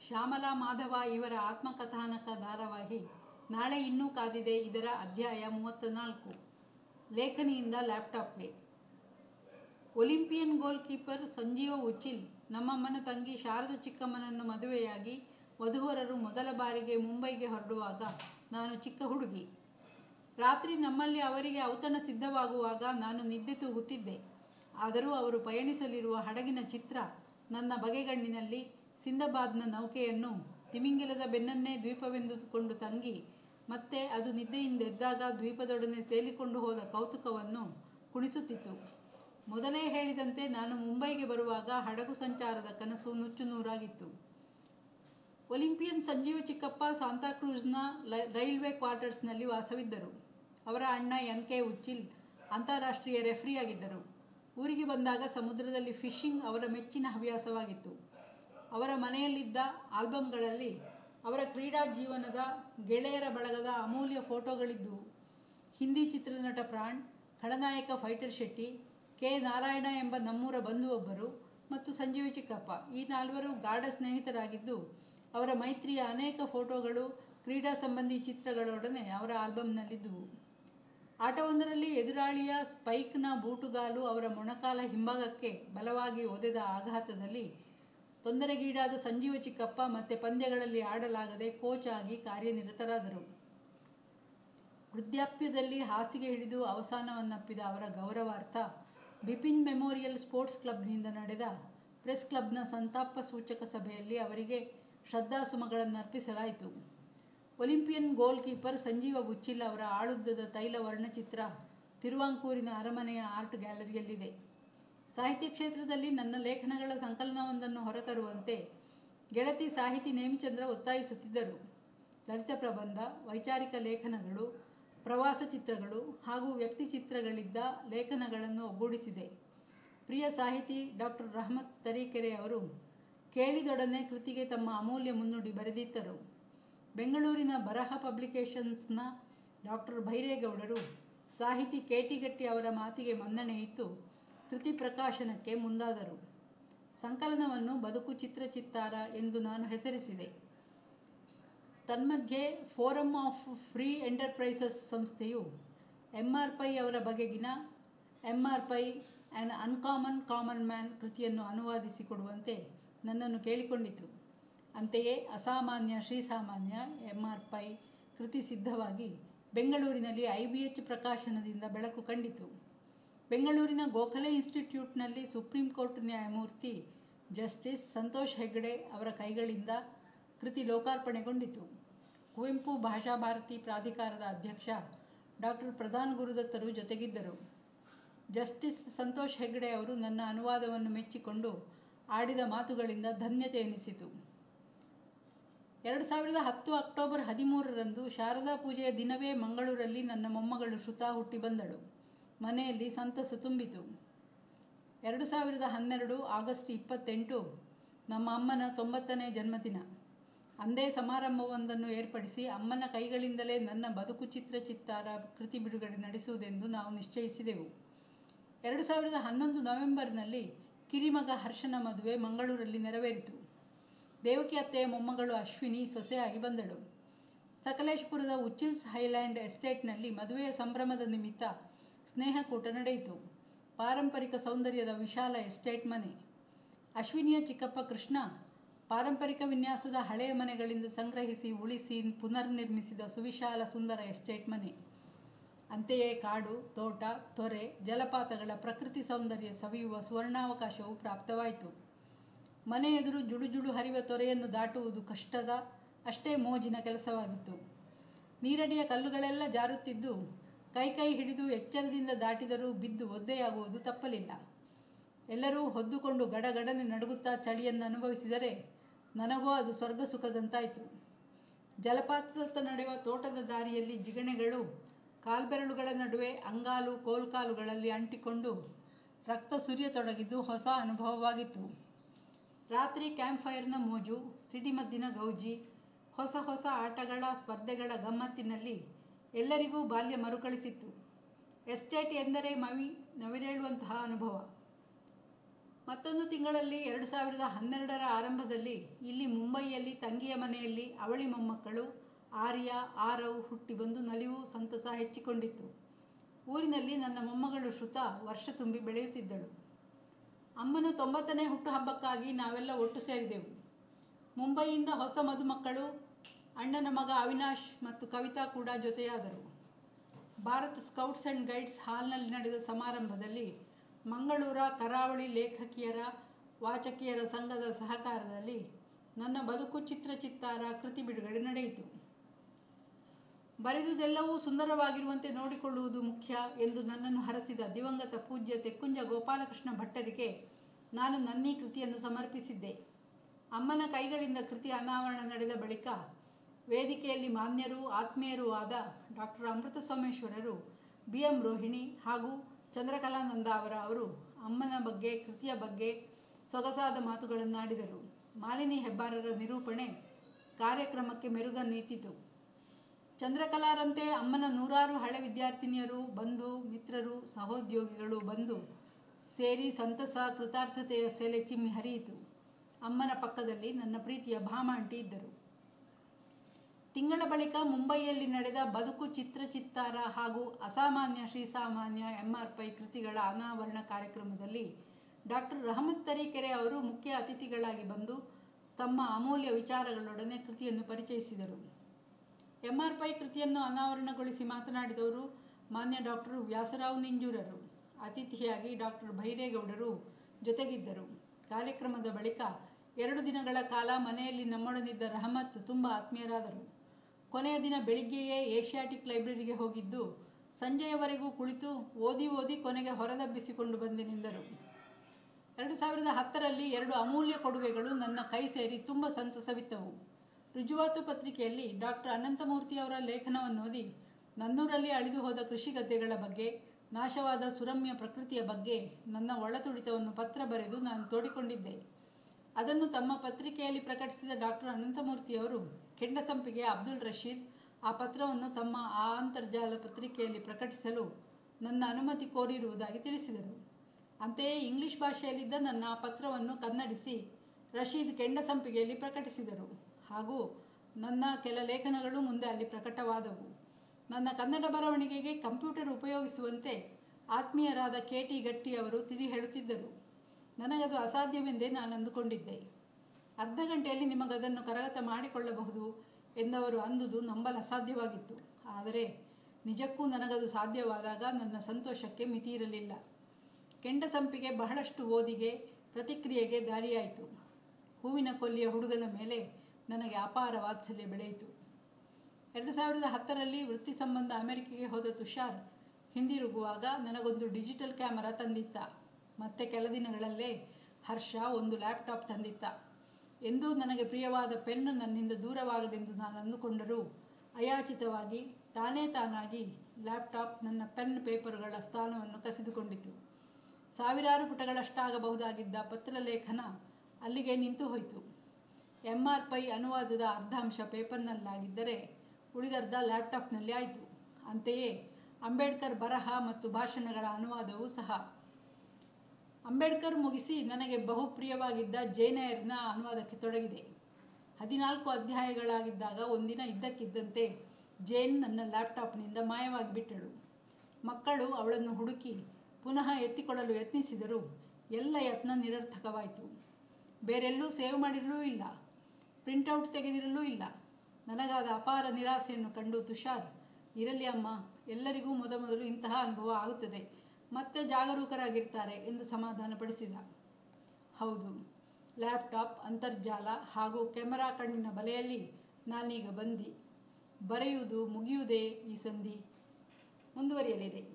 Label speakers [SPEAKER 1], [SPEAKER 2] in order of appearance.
[SPEAKER 1] ಶ್ಯಾಮಲಾ ಮಾಧವ ಇವರ ಆತ್ಮಕಥಾನಕ ಧಾರಾವಾಹಿ ನಾಳೆ ಇನ್ನೂ ಕಾದಿದೆ ಇದರ ಅಧ್ಯಾಯ ಮೂವತ್ತ ನಾಲ್ಕು ಲೇಖನಿಯಿಂದ ಲ್ಯಾಪ್ಟಾಪ್ಗೆ Olympian goalkeeper Sanjeeva Uchil ನಮ್ಮಮ್ಮನ ತಂಗಿ ಶಾರದ ಚಿಕ್ಕಮ್ಮನನ್ನು ಮದುವೆಯಾಗಿ ವಧುವರರು ಮೊದಲ ಬಾರಿಗೆ ಮುಂಬೈಗೆ ಹೊರಡುವಾಗ ನಾನು ಚಿಕ್ಕ ಹುಡುಗಿ ರಾತ್ರಿ ನಮ್ಮಲ್ಲಿ ಅವರಿಗೆ ಔತಣ ಸಿದ್ಧವಾಗುವಾಗ ನಾನು ನಿದ್ದೆ ತೂಗುತ್ತಿದ್ದೆ ಆದರೂ ಅವರು ಪಯಣಿಸಲಿರುವ ಹಡಗಿನ ಚಿತ್ರ ನನ್ನ ಬಗೆಗಣ್ಣಿನಲ್ಲಿ ಸಿಂದಬಾದ್ನ ನೌಕೆಯನ್ನು ತಿಮಿಂಗಿಲದ ಬೆನ್ನನ್ನೇ ದ್ವೀಪವೆಂದುಕೊಂಡು ತಂಗಿ ಮತ್ತೆ ಅದು ನಿದ್ದೆಯಿಂದೆದ್ದಾಗ ದ್ವೀಪದೊಡನೆ ತೇಲಿಕೊಂಡು ಹೋದ ಕೌತುಕವನ್ನು ಕುಣಿಸುತ್ತಿತ್ತು ಮೊದಲೇ ಹೇಳಿದಂತೆ ನಾನು ಮುಂಬೈಗೆ ಬರುವಾಗ ಹಡಗು ಸಂಚಾರದ ಕನಸು ನುಚ್ಚು ನೂರಾಗಿತ್ತು ಒಲಿಂಪಿಯನ್ ಸಂಜೀವ ಚಿಕ್ಕಪ್ಪ ಸಾಂತಾಕ್ರೂಜ್ನ ರೈಲ್ವೆ ಕ್ವಾರ್ಟರ್ಸ್ನಲ್ಲಿ ವಾಸವಿದ್ದರು ಅವರ ಅಣ್ಣ ಎನ್ ಕೆ ಉಚ್ಚಿಲ್ ಅಂತಾರಾಷ್ಟ್ರೀಯ ರೆಫ್ರಿಯಾಗಿದ್ದರು ಊರಿಗೆ ಬಂದಾಗ ಸಮುದ್ರದಲ್ಲಿ ಫಿಶಿಂಗ್ ಅವರ ಮೆಚ್ಚಿನ ಹವ್ಯಾಸವಾಗಿತ್ತು ಅವರ ಮನೆಯಲ್ಲಿದ್ದ ಆಲ್ಬಮ್ಗಳಲ್ಲಿ ಅವರ ಕ್ರೀಡಾ ಜೀವನದ ಗೆಳೆಯರ ಬಳಗದ ಅಮೂಲ್ಯ ಫೋಟೋಗಳಿದ್ದವು ಹಿಂದಿ ಚಿತ್ರನಟ ಪ್ರಾಣ್ ಖಳನಾಯಕ ಫೈಟರ್ ಶೆಟ್ಟಿ ಕೆ ನಾರಾಯಣ ಎಂಬ ನಮ್ಮೂರ ಬಂಧುವೊಬ್ಬರು ಮತ್ತು ಸಂಜೀವ ಚಿಕ್ಕಪ್ಪ ಈ ನಾಲ್ವರು ಗಾಢ ಸ್ನೇಹಿತರಾಗಿದ್ದು ಅವರ ಮೈತ್ರಿಯ ಅನೇಕ ಫೋಟೋಗಳು ಕ್ರೀಡಾ ಸಂಬಂಧಿ ಚಿತ್ರಗಳೊಡನೆ ಅವರ ಆಲ್ಬಮ್ನಲ್ಲಿದ್ದುವು ಆಟವೊಂದರಲ್ಲಿ ಎದುರಾಳಿಯ ಸ್ಪೈಕ್ನ ಬೂಟುಗಾಲು ಅವರ ಮೊಣಕಾಲ ಹಿಂಭಾಗಕ್ಕೆ ಬಲವಾಗಿ ಒದೆದ ಆಘಾತದಲ್ಲಿ ತೊಂದರೆಗೀಡಾದ ಸಂಜೀವ ಚಿಕ್ಕಪ್ಪ ಮತ್ತೆ ಪಂದ್ಯಗಳಲ್ಲಿ ಆಡಲಾಗದೆ ಕೋಚ್ ಆಗಿ ಕಾರ್ಯನಿರತರಾದರು ವೃದ್ಧಾಪ್ಯದಲ್ಲಿ ಹಾಸಿಗೆ ಹಿಡಿದು ಅವಸಾನವನ್ನಪ್ಪಿದ ಅವರ ಗೌರವಾರ್ಥ ಬಿಪಿನ್ ಮೆಮೋರಿಯಲ್ ಸ್ಪೋರ್ಟ್ಸ್ ಕ್ಲಬ್ನಿಂದ ನಡೆದ ಪ್ರೆಸ್ ಕ್ಲಬ್ನ ಸಂತಾಪ ಸೂಚಕ ಸಭೆಯಲ್ಲಿ ಅವರಿಗೆ ಶ್ರದ್ಧಾಸುಮಗಳನ್ನು ಅರ್ಪಿಸಲಾಯಿತು Olympian goalkeeper Sanjeeva Uchil ಅವರ ಆಳುದ್ದದ ತೈಲ ವರ್ಣಚಿತ್ರ ತಿರುವಾಂಕೂರಿನ ಅರಮನೆಯ ಆರ್ಟ್ ಗ್ಯಾಲರಿಯಲ್ಲಿದೆ ಸಾಹಿತ್ಯ ಕ್ಷೇತ್ರದಲ್ಲಿ ನನ್ನ ಲೇಖನಗಳ ಸಂಕಲನವೊಂದನ್ನು ಹೊರತರುವಂತೆ ಗೆಳತಿ ಸಾಹಿತಿ ನೇಮಿಚಂದ್ರ ಒತ್ತಾಯಿಸುತ್ತಿದ್ದರು ಲಲಿತ ಪ್ರಬಂಧ ವೈಚಾರಿಕ ಲೇಖನಗಳು ಪ್ರವಾಸ ಚಿತ್ರಗಳು ಹಾಗೂ ವ್ಯಕ್ತಿ ಚಿತ್ರಗಳಿದ್ದ ಲೇಖನಗಳನ್ನು ಒಗ್ಗೂಡಿಸಿದೆ ಪ್ರಿಯ ಸಾಹಿತಿ ಡಾಕ್ಟರ್ ರಹಮತ್ ತರೀಕೆರೆ ಅವರು ಕೇಳಿದೊಡನೆ ಕೃತಿಗೆ ತಮ್ಮ ಅಮೂಲ್ಯ ಮುನ್ನುಡಿ ಬರೆದಿದ್ದರು ಬೆಂಗಳೂರಿನ ಬರಹ ಪಬ್ಲಿಕೇಶನ್ಸ್ನ ಡಾಕ್ಟರ್ ಭೈರೇಗೌಡರು ಸಾಹಿತಿ ಕೇಟಿಗಟ್ಟಿ ಅವರ ಮಾತಿಗೆ ಮನ್ನಣೆ ಇತ್ತು ಕೃತಿ ಪ್ರಕಾಶನಕ್ಕೆ ಮುಂದಾದರು ಸಂಕಲನವನ್ನು ಬದುಕು ಚಿತ್ರಚಿತ್ತಾರ ಎಂದು ನಾನು ಹೆಸರಿಸಿದೆ ತನ್ಮಧ್ಯೆ ಫೋರಮ್ ಆಫ್ ಫ್ರೀ ಎಂಟರ್ಪ್ರೈಸಸ್ ಸಂಸ್ಥೆಯು ಎಂ ಆರ್ ಪೈ ಅವರ ಬಗೆಗಿನ M R Pai an uncommon common man ಕೃತಿಯನ್ನು ಅನುವಾದಿಸಿಕೊಡುವಂತೆ ನನ್ನನ್ನು ಕೇಳಿಕೊಂಡಿತು ಅಂತೆಯೇ ಅಸಾಮಾನ್ಯ ಶ್ರೀಸಾಮಾನ್ಯ ಎಂ ಆರ್ ಪೈ ಕೃತಿ ಸಿದ್ಧವಾಗಿ ಬೆಂಗಳೂರಿನಲ್ಲಿ ಐ ಬಿ ಎಚ್ ಪ್ರಕಾಶನದಿಂದ ಬೆಳಕು ಕಂಡಿತು ಬೆಂಗಳೂರಿನ ಗೋಖಲೆ ಇನ್ಸ್ಟಿಟ್ಯೂಟ್ನಲ್ಲಿ ಸುಪ್ರೀಂ ಕೋರ್ಟ್ ನ್ಯಾಯಮೂರ್ತಿ ಜಸ್ಟಿಸ್ ಸಂತೋಷ್ ಹೆಗ್ಡೆ ಅವರ ಕೈಗಳಿಂದ ಕೃತಿ ಲೋಕಾರ್ಪಣೆಗೊಂಡಿತು ಕುವೆಂಪು ಭಾಷಾ ಭಾರತಿ ಪ್ರಾಧಿಕಾರದ ಅಧ್ಯಕ್ಷ ಡಾಕ್ಟರ್ ಪ್ರಧಾನ್ ಗುರುದತ್ತರು ಜೊತೆಗಿದ್ದರು ಜಸ್ಟಿಸ್ ಸಂತೋಷ್ ಹೆಗ್ಡೆ ಅವರು ನನ್ನ ಅನುವಾದವನ್ನು ಮೆಚ್ಚಿಕೊಂಡು ಆಡಿದ ಮಾತುಗಳಿಂದ ಧನ್ಯತೆ ಎನಿಸಿತು ಎರಡು ಸಾವಿರದ ಹತ್ತು ಅಕ್ಟೋಬರ್ ಹದಿಮೂರರಂದು ಶಾರದಾ ಪೂಜೆಯ ದಿನವೇ ಮಂಗಳೂರಲ್ಲಿ ನನ್ನ ಮೊಮ್ಮಗಳು ಶ್ರುತಾ ಹುಟ್ಟಿ ಬಂದಳು ಮನೆಯಲ್ಲಿ ಸಂತಸ ತುಂಬಿತು ಎರಡು ಸಾವಿರದ ಹನ್ನೆರಡು ಆಗಸ್ಟ್ ಇಪ್ಪತ್ತೆಂಟು ನಮ್ಮ ಅಮ್ಮನ ತೊಂಬತ್ತನೇ ಜನ್ಮದಿನ ಅಂದೇ ಸಮಾರಂಭವೊಂದನ್ನು ಏರ್ಪಡಿಸಿ ಅಮ್ಮನ ಕೈಗಳಿಂದಲೇ ನನ್ನ ಬದುಕು ಚಿತ್ರ ಚಿತ್ತಾರ ಕೃತಿ ಬಿಡುಗಡೆ ನಡೆಸುವುದೆಂದು ನಾವು ನಿಶ್ಚಯಿಸಿದೆವು ಎರಡು ಸಾವಿರದ ಹನ್ನೊಂದು ನವೆಂಬರ್ನಲ್ಲಿ ಕಿರಿಮಗ ಹರ್ಷನ ಮದುವೆ ಮಂಗಳೂರಲ್ಲಿ ನೆರವೇರಿತು ದೇವಕಿ ಅತ್ತೆಯ ಮೊಮ್ಮಗಳು ಅಶ್ವಿನಿ ಸೊಸೆಯಾಗಿ ಬಂದಳು ಸಕಲೇಶ್ಪುರದ ಉಚ್ಚಿಲ್ಸ್ ಹೈಲ್ಯಾಂಡ್ ಎಸ್ಟೇಟ್ನಲ್ಲಿ ಮದುವೆಯ ಸಂಭ್ರಮದ ನಿಮಿತ್ತ ಸ್ನೇಹಕೂಟ ನಡೆಯಿತು ಪಾರಂಪರಿಕ ಸೌಂದರ್ಯದ ವಿಶಾಲ ಎಸ್ಟೇಟ್ ಮನೆ ಅಶ್ವಿನಿಯ ಚಿಕ್ಕಪ್ಪ ಕೃಷ್ಣ ಪಾರಂಪರಿಕ ವಿನ್ಯಾಸದ ಹಳೆಯ ಮನೆಗಳಿಂದ ಸಂಗ್ರಹಿಸಿ ಉಳಿಸಿ ಪುನರ್ನಿರ್ಮಿಸಿದ ಸುವಿಶಾಲ ಸುಂದರ ಎಸ್ಟೇಟ್ ಮನೆ ಅಂತೆಯೇ ಕಾಡು ತೋಟ ತೊರೆ ಜಲಪಾತಗಳ ಪ್ರಕೃತಿ ಸೌಂದರ್ಯ ಸವಿಯುವ ಸುವರ್ಣಾವಕಾಶವು ಪ್ರಾಪ್ತವಾಯಿತು ಮನೆ ಎದುರು ಜುಡು ಜುಡು ಹರಿವ ತೊರೆಯನ್ನು ದಾಟುವುದು ಕಷ್ಟದ ಅಷ್ಟೇ ಮೋಜಿನ ಕೆಲಸವಾಗಿತ್ತು ನೀರಡಿಯ ಕಲ್ಲುಗಳೆಲ್ಲ ಜಾರುತ್ತಿದ್ದು ಕೈ ಕೈ ಹಿಡಿದು ಎಚ್ಚರದಿಂದ ದಾಟಿದರೂ ಬಿದ್ದು ಒದ್ದೆಯಾಗುವುದು ತಪ್ಪಲಿಲ್ಲ ಎಲ್ಲರೂ ಹೊದ್ದುಕೊಂಡು ಗಡಗಡನೆ ನಡುಗುತ್ತಾ ಚಳಿಯನ್ನು ಅನುಭವಿಸಿದರೆ ನನಗೋ ಅದು ಸ್ವರ್ಗ ಸುಖದಂತಾಯಿತು ಜಲಪಾತದತ್ತ ನಡೆಯುವ ತೋಟದ ದಾರಿಯಲ್ಲಿ ಜಿಗಣೆಗಳು ಕಾಲ್ಬೆರಳುಗಳ ನಡುವೆ ಅಂಗಾಲು ಕೋಲ್ಕಾಲುಗಳಲ್ಲಿ ಅಂಟಿಕೊಂಡು ರಕ್ತ ಸುರಿಯತೊಡಗಿದ್ದು ಹೊಸ ಅನುಭವವಾಗಿತ್ತು ರಾತ್ರಿ ಕ್ಯಾಂಪ್ ಫೈರ್ನ ಮೋಜು ಸಿಡಿಮದ್ದಿನ ಗೌಜಿ ಹೊಸ ಹೊಸ ಆಟಗಳ ಸ್ಪರ್ಧೆಗಳ ಗಮ್ಮತ್ತಿನಲ್ಲಿ ಎಲ್ಲರಿಗೂ ಬಾಲ್ಯ ಮರುಕಳಿಸಿತ್ತು ಎಸ್ಟೇಟ್ ಎಂದರೆ ಮವಿ ನವಿರೇಳುವಂತಹ ಅನುಭವ ಮತ್ತೊಂದು ತಿಂಗಳಲ್ಲಿ ಎರಡು ಸಾವಿರದ ಹನ್ನೆರಡರ ಆರಂಭದಲ್ಲಿ ಇಲ್ಲಿ ಮುಂಬಯಿಯಲ್ಲಿ ತಂಗಿಯ ಮನೆಯಲ್ಲಿ ಅವಳಿ ಮೊಮ್ಮಕ್ಕಳು ಆರ್ಯ ಆರವ್ ಹುಟ್ಟಿ ಬಂದು ನಲಿವು ಸಂತಸ ಹೆಚ್ಚಿಕೊಂಡಿತ್ತು ಊರಿನಲ್ಲಿ ನನ್ನ ಮೊಮ್ಮಗಳು ಶ್ರುತ ವರ್ಷ ತುಂಬಿ ಬೆಳೆಯುತ್ತಿದ್ದಳು ಅಮ್ಮನ ತೊಂಬತ್ತನೇ ಹುಟ್ಟುಹಬ್ಬಕ್ಕಾಗಿ ನಾವೆಲ್ಲ ಒಟ್ಟು ಸೇರಿದೆವು ಮುಂಬಯಿಯಿಂದ ಹೊಸ ಮದುಮಕ್ಕಳು ಅಣ್ಣನ ಮಗ ಅವಿನಾಶ್ ಮತ್ತು ಕವಿತಾ ಕೂಡ ಜೊತೆಯಾದರು ಭಾರತ್ ಸ್ಕೌಟ್ಸ್ ಆ್ಯಂಡ್ ಗೈಡ್ಸ್ ಹಾಲ್ನಲ್ಲಿ ನಡೆದ ಸಮಾರಂಭದಲ್ಲಿ ಮಂಗಳೂರ ಕರಾವಳಿ ಲೇಖಕಿಯರ ವಾಚಕಿಯರ ಸಂಘದ ಸಹಕಾರದಲ್ಲಿ ನನ್ನ ಬದುಕು ಚಿತ್ರಚಿತ್ತಾರ ಕೃತಿ ಬಿಡುಗಡೆ ನಡೆಯಿತು ಬರೆದುದೆಲ್ಲವೂ ಸುಂದರವಾಗಿರುವಂತೆ ನೋಡಿಕೊಳ್ಳುವುದು ಮುಖ್ಯ ಎಂದು ನನ್ನನ್ನು ಹರಸಿದ ದಿವಂಗತ ಪೂಜ್ಯ ತೆಕ್ಕುಂಜ ಗೋಪಾಲಕೃಷ್ಣ ಭಟ್ಟರಿಗೆ ನಾನು ನನ್ನೀ ಕೃತಿಯನ್ನು ಸಮರ್ಪಿಸಿದ್ದೆ ಅಮ್ಮನ ಕೈಗಳಿಂದ ಕೃತಿ ಅನಾವರಣ ನಡೆದ ಬಳಿಕ ವೇದಿಕೆಯಲ್ಲಿ ಮಾನ್ಯರು ಆತ್ಮೀಯರೂ ಆದ ಡಾಕ್ಟರ್ ಅಮೃತ ಸೋಮೇಶ್ವರರು ಬಿ ಎಂ ರೋಹಿಣಿ ಹಾಗೂ ಚಂದ್ರಕಲಾನಂದ ಅವರ ಅವರು ಅಮ್ಮನ ಬಗ್ಗೆ ಕೃತಿಯ ಬಗ್ಗೆ ಸೊಗಸಾದ ಮಾತುಗಳನ್ನಾಡಿದರು ಮಾಲಿನಿ ಹೆಬ್ಬಾರರ ನಿರೂಪಣೆ ಕಾರ್ಯಕ್ರಮಕ್ಕೆ ಮೆರುಗನ್ನೀತಿತು ಚಂದ್ರಕಲಾರಂತೆ ಅಮ್ಮನ ನೂರಾರು ಹಳೆ ವಿದ್ಯಾರ್ಥಿನಿಯರು ಬಂಧು ಮಿತ್ರರು ಸಹೋದ್ಯೋಗಿಗಳು ಬಂದು ಸೇರಿ ಸಂತಸ ಕೃತಾರ್ಥತೆಯ ಸೆಲೆ ಚಿಮ್ಮಿ ಹರಿಯಿತು ಅಮ್ಮನ ಪಕ್ಕದಲ್ಲಿ ನನ್ನ ಪ್ರೀತಿಯ ಭಾಮಾಂಟಿ ಇದ್ದರು ತಿಂಗಳ ಬಳಿಕ ಮುಂಬಯಿಯಲ್ಲಿ ನಡೆದ ಬದುಕು ಚಿತ್ರಚಿತ್ತಾರ ಹಾಗೂ ಅಸಾಮಾನ್ಯ ಶ್ರೀಸಾಮಾನ್ಯ ಎಂ ಆರ್ ಪೈ ಕೃತಿಗಳ ಅನಾವರಣ ಕಾರ್ಯಕ್ರಮದಲ್ಲಿ ಡಾಕ್ಟರ್ ರಹಮತ್ ತರೀಕೆರೆ ಅವರು ಮುಖ್ಯ ಅತಿಥಿಗಳಾಗಿ ಬಂದು ತಮ್ಮ ಅಮೂಲ್ಯ ವಿಚಾರಗಳೊಡನೆ ಕೃತಿಯನ್ನು ಪರಿಚಯಿಸಿದರು ಎಂ ಆರ್ ಪೈ ಕೃತಿಯನ್ನು ಅನಾವರಣಗೊಳಿಸಿ ಮಾತನಾಡಿದವರು ಮಾನ್ಯ ಡಾಕ್ಟರ್ ವ್ಯಾಸರಾವ್ ನಿಂಜೂರರು ಅತಿಥಿಯಾಗಿ ಡಾಕ್ಟರ್ ಭೈರೇಗೌಡರು ಜೊತೆಗಿದ್ದರು ಕಾರ್ಯಕ್ರಮದ ಬಳಿಕ ಎರಡು ದಿನಗಳ ಕಾಲ ಮನೆಯಲ್ಲಿ ನಮ್ಮೊಡನಿದ್ದ ರಹಮತ್ ತುಂಬ ಆತ್ಮೀಯರಾದರು ಕೊನೆಯ ದಿನ ಬೆಳಿಗ್ಗೆಯೇ ಏಷ್ಯಾಟಿಕ್ ಲೈಬ್ರರಿಗೆ ಹೋಗಿದ್ದು ಸಂಜೆಯವರೆಗೂ ಕುಳಿತು ಓದಿ ಓದಿ ಕೊನೆಗೆ ಹೊರದಬ್ಬಿಸಿಕೊಂಡು ಬಂದೆನೆಂದರು ಎರಡು ಸಾವಿರದ ಹತ್ತರಲ್ಲಿ ಎರಡು ಅಮೂಲ್ಯ ಕೊಡುಗೆಗಳು ನನ್ನ ಕೈ ಸೇರಿ ತುಂಬ ಸಂತಸವಿತ್ತವು ರುಜುವಾತು ಪತ್ರಿಕೆಯಲ್ಲಿ ಡಾಕ್ಟರ್ ಅನಂತಮೂರ್ತಿ ಅವರ ಲೇಖನವನ್ನು ಓದಿ ನನ್ನೂರಲ್ಲಿ ಅಳಿದು ಹೋದ ಕೃಷಿ ಗದ್ದೆಗಳ ಬಗ್ಗೆ ನಾಶವಾದ ಸುರಮ್ಯ ಪ್ರಕೃತಿಯ ಬಗ್ಗೆ ನನ್ನ ಒಳತುಡಿತವನ್ನು ಪತ್ರ ಬರೆದು ನಾನು ತೋಡಿಕೊಂಡಿದ್ದೆ ಅದನ್ನು ತಮ್ಮ ಪತ್ರಿಕೆಯಲ್ಲಿ ಪ್ರಕಟಿಸಿದ ಡಾಕ್ಟರ್ ಅನಂತಮೂರ್ತಿಯವರು ಕೆಂಡಸಂಪಿಗೆ ಅಬ್ದುಲ್ ರಶೀದ್ ಆ ಪತ್ರವನ್ನು ತಮ್ಮ ಆ ಅಂತರ್ಜಾಲ ಪತ್ರಿಕೆಯಲ್ಲಿ ಪ್ರಕಟಿಸಲು ನನ್ನ ಅನುಮತಿ ಕೋರಿರುವುದಾಗಿ ತಿಳಿಸಿದರು ಅಂತೆಯೇ ಇಂಗ್ಲಿಷ್ ಭಾಷೆಯಲ್ಲಿದ್ದ ನನ್ನ ಆ ಪತ್ರವನ್ನು ಕನ್ನಡಿಸಿ ರಶೀದ್ ಕೆಂಡಸಂಪಿಗೆಯಲ್ಲಿ ಪ್ರಕಟಿಸಿದರು ಹಾಗೂ ನನ್ನ ಕೆಲ ಲೇಖನಗಳು ಮುಂದೆ ಅಲ್ಲಿ ಪ್ರಕಟವಾದವು ನನ್ನ ಕನ್ನಡ ಬರವಣಿಗೆಗೆ ಕಂಪ್ಯೂಟರ್ ಉಪಯೋಗಿಸುವಂತೆ ಆತ್ಮೀಯರಾದ ಕೆ ಟಿ ಗಟ್ಟಿ ಅವರು ತಿಳಿ ಹೇಳುತ್ತಿದ್ದರು ನನಗದು ಅಸಾಧ್ಯವೆಂದೇ ನಾನು ಅಂದುಕೊಂಡಿದ್ದೆ ಅರ್ಧ ಗಂಟೆಯಲ್ಲಿ ನಿಮಗದನ್ನು ಕರಗತ ಮಾಡಿಕೊಳ್ಳಬಹುದು ಎಂದವರು ಅಂದುದು ನಂಬಲು ಅಸಾಧ್ಯವಾಗಿತ್ತು ಆದರೆ ನಿಜಕ್ಕೂ ನನಗದು ಸಾಧ್ಯವಾದಾಗ ನನ್ನ ಸಂತೋಷಕ್ಕೆ ಮಿತಿಯಿರಲಿಲ್ಲ ಕೆಂಡಸಂಪಿಗೆ ಬಹಳಷ್ಟು ಓದಿಗೆ ಪ್ರತಿಕ್ರಿಯೆಗೆ ದಾರಿಯಾಯಿತು ಹೂವಿನ ಕೊಲ್ಲಿಯ ಹುಡುಗನ ಮೇಲೆ ನನಗೆ ಅಪಾರ ವಾತ್ಸಲ್ಯ ಬೆಳೆಯಿತು ಎರಡು ಸಾವಿರದ ಹತ್ತರಲ್ಲಿ ವೃತ್ತಿ ಸಂಬಂಧ ಅಮೆರಿಕೆಗೆ ಹೋದ ತುಷಾರ್ ಹಿಂದಿರುಗುವಾಗ ನನಗೊಂದು ಡಿಜಿಟಲ್ ಕ್ಯಾಮರಾ ತಂದಿತ್ತ ಮತ್ತೆ ಕೆಲ ದಿನಗಳಲ್ಲೇ ಹರ್ಷ ಒಂದು ಲ್ಯಾಪ್ಟಾಪ್ ತಂದಿತ್ತ ಎಂದೂ ನನಗೆ ಪ್ರಿಯವಾದ ಪೆನ್ನು ನನ್ನಿಂದ ದೂರವಾಗದೆಂದು ನಾನು ಅಂದುಕೊಂಡರೂ ಅಯಾಚಿತವಾಗಿ ತಾನೇ ತಾನಾಗಿ ಲ್ಯಾಪ್ಟಾಪ್ ನನ್ನ ಪೆನ್ ಪೇಪರ್ಗಳ ಸ್ಥಾನವನ್ನು ಕಸಿದುಕೊಂಡಿತು ಸಾವಿರಾರು ಪುಟಗಳಷ್ಟಾಗಬಹುದಾಗಿದ್ದ ಪತ್ರಲೇಖನ ಅಲ್ಲಿಗೆ ನಿಂತು ಹೋಯಿತು ಎಂ ಆರ್ ಪೈ ಅನುವಾದದ ಅರ್ಧಾಂಶ ಪೇಪರ್ನಲ್ಲಾಗಿದ್ದರೆ ಉಳಿದರ್ಧ ಲ್ಯಾಪ್ಟಾಪ್ನಲ್ಲಿ ಆಯಿತು ಅಂತೆಯೇ ಅಂಬೇಡ್ಕರ್ ಬರಹ ಮತ್ತು ಭಾಷಣಗಳ ಅನುವಾದವೂ ಸಹ ಅಂಬೇಡ್ಕರ್ ಮುಗಿಸಿ ನನಗೆ ಬಹುಪ್ರಿಯವಾಗಿದ್ದ ಜೇನಯರ್ನ ಅನುವಾದಕ್ಕೆ ತೊಡಗಿದೆ ಹದಿನಾಲ್ಕು ಅಧ್ಯಾಯಗಳಾಗಿದ್ದಾಗ ಒಂದಿನ ಇದ್ದಕ್ಕಿದ್ದಂತೆ ಜೇನ್ ನನ್ನ ಲ್ಯಾಪ್ಟಾಪ್ನಿಂದ ಮಾಯವಾಗಿ ಬಿಟ್ಟಳು ಮಕ್ಕಳು ಅವಳನ್ನು ಹುಡುಕಿ ಪುನಃ ಎತ್ತಿಕೊಡಲು ಯತ್ನಿಸಿದರೂ ಎಲ್ಲ ಯತ್ನ ನಿರರ್ಥಕವಾಯಿತು ಬೇರೆಲ್ಲೂ ಸೇವ್ ಮಾಡಿರಲೂ ಇಲ್ಲ ಪ್ರಿಂಟೌಟ್ ತೆಗೆದಿರಲೂ ಇಲ್ಲ ನನಗಾದ ಅಪಾರ ನಿರಾಸೆಯನ್ನು ಕಂಡು ತುಷಾರ್ ಇರಲಿ ಅಮ್ಮ ಎಲ್ಲರಿಗೂ ಮೊದಮೊದಲು ಇಂತಹ ಅನುಭವ ಆಗುತ್ತದೆ ಮತ್ತೆ ಜಾಗರೂಕರಾಗಿರ್ತಾರೆ ಎಂದು ಸಮಾಧಾನಪಡಿಸಿದ ಹೌದು ಲ್ಯಾಪ್ಟಾಪ್ ಅಂತರ್ಜಾಲ ಹಾಗೂ ಕೆಮರಾ ಕಣ್ಣಿನ ಬಲೆಯಲ್ಲಿ ನಾನೀಗ ಬಂದಿ ಬರೆಯುವುದು ಮುಗಿಯುವುದೇ ಈ ಸಂಧಿ ಮುಂದುವರಿಯಲಿದೆ